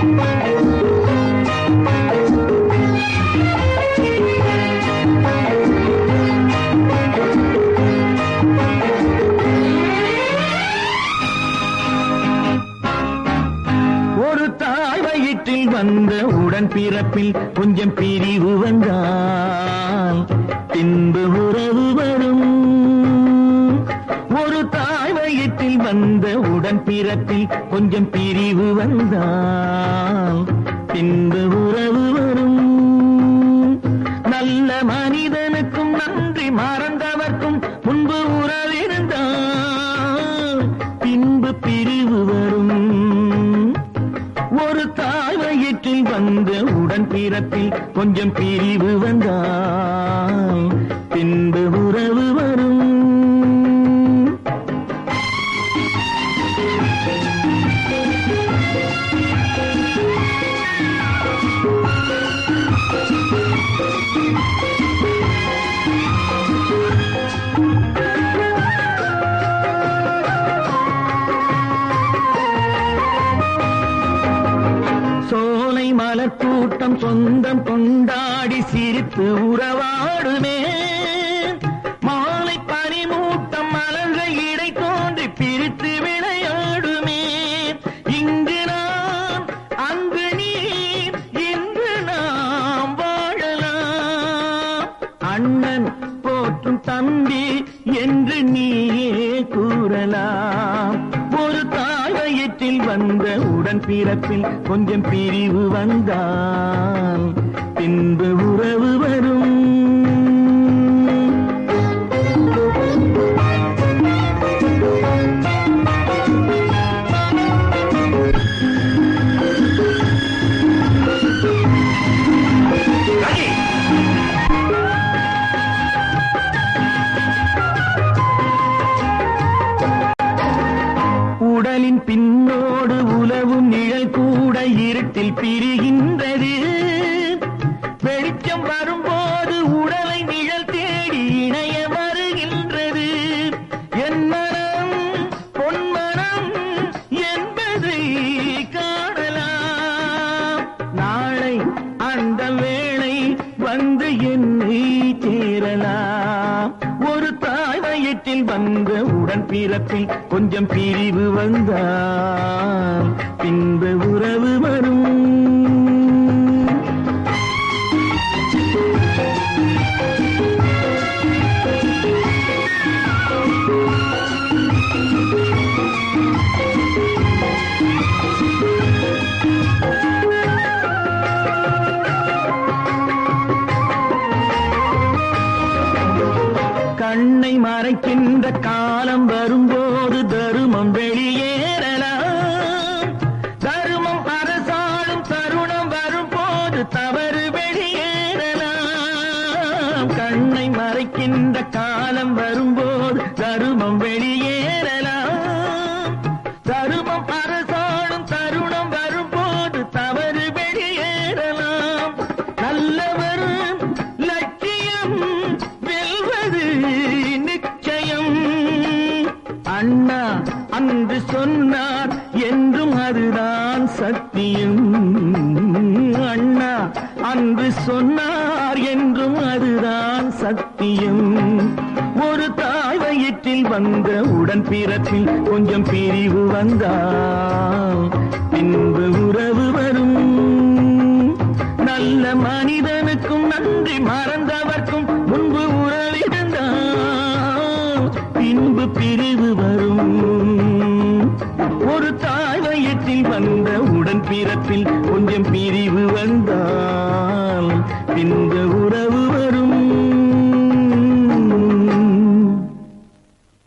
ஒரு தாய் வயிற்றில் வந்த உடன் பிறப்பில் கொஞ்சம் பிரிவு வந்தால் பின்பு உறவு வரும் ஒரு தாய் வயிற்றில் வந்த உடன் பிறப்பில் கொஞ்சம் பிரிவு வந்தால் பின்பு உறவு வரும் நல்ல மனிதனுக்கும் நன்றி மறந்தவர்க்கும் முன்பு உறவிருந்தால் பின்பு பிரிவு வரும் ஒரு தாய் வயிற்றில் வந்த உடன் பிறப்பில் கொஞ்சம் பிரிவு வந்தால் பின்பு உறவு வரும் சோலை மலர் கூட்டம் சொந்தம் கொண்டாடி சிரித்து உறவாடுமே மாலை பனிமூட்டம் மலர்கள் இடை தோன்றி பிரித்து விளையாடுமே இங்கு நான் அங்கு நீ இன்று நாம் வாழலாம் அண்ணன் போற்றும் தம்பி என்று நீயே கூறலாம் ஒரு தாய் வயிற்றில் வந்த உடன் பிறப்பில் கொஞ்சம் பிரிவு வந்தால் பின்பு உறவு வரும் உடலின் பின்னோடு உலவும் நிழல் கூட இருட்டில் பிரிகின்றது வெளிச்சம் வரும்போது உடலை நிழல் தேடி இணைய வருகின்றது என் மனம் பொன்மனம் என்பதை காணலாம் நாளை அந்த வேளை வந்து என்னை சேரலாம் ஒரு தாய் வயிற்றில் வந்த உடன் பிறப்பில் கொஞ்சம் பிரிவு வந்தால் பின்பு உறவு வரும் கண்ணை மறைக்கின்ற காலம் வரும்போது தருமம் வெளியேறலாம் தருமம் அரசாளும் தருணம் வரும்போது தவறு வெளியேறலாம் கண்ணை மறைக்கின்ற காலம் வரும்போது தருமம் வெளியேறலாம் தருமம் அரசாளும் தருணம் வரும்போது தவறு வெளியேறலாம் நல்லவர் லட்சியம் வெல்வது நிச்சயம் அண்ணா அன்று சொன்னார் என்றும் அதுதான் சத்தியம் அண்ணா அன்று சொன்னார் என்றும் அதுதான் சத்தியம் ஒரு தாய் வயிற்றில் வந்த உடன் பிறப்பில் கொஞ்சம் பிரிவு வந்தால் பின்பு உறவு வரும் நல்ல மனிதனுக்கும் நன்றி மறந்தவர்க்கும் முன்பு உறவிருந்தால் பின்பு பிரிவு வரும் ஒரு தாய் வயிற்றில் வந்த உடன் பிறப்பில் கொஞ்சம் பிரிவு வந்தால்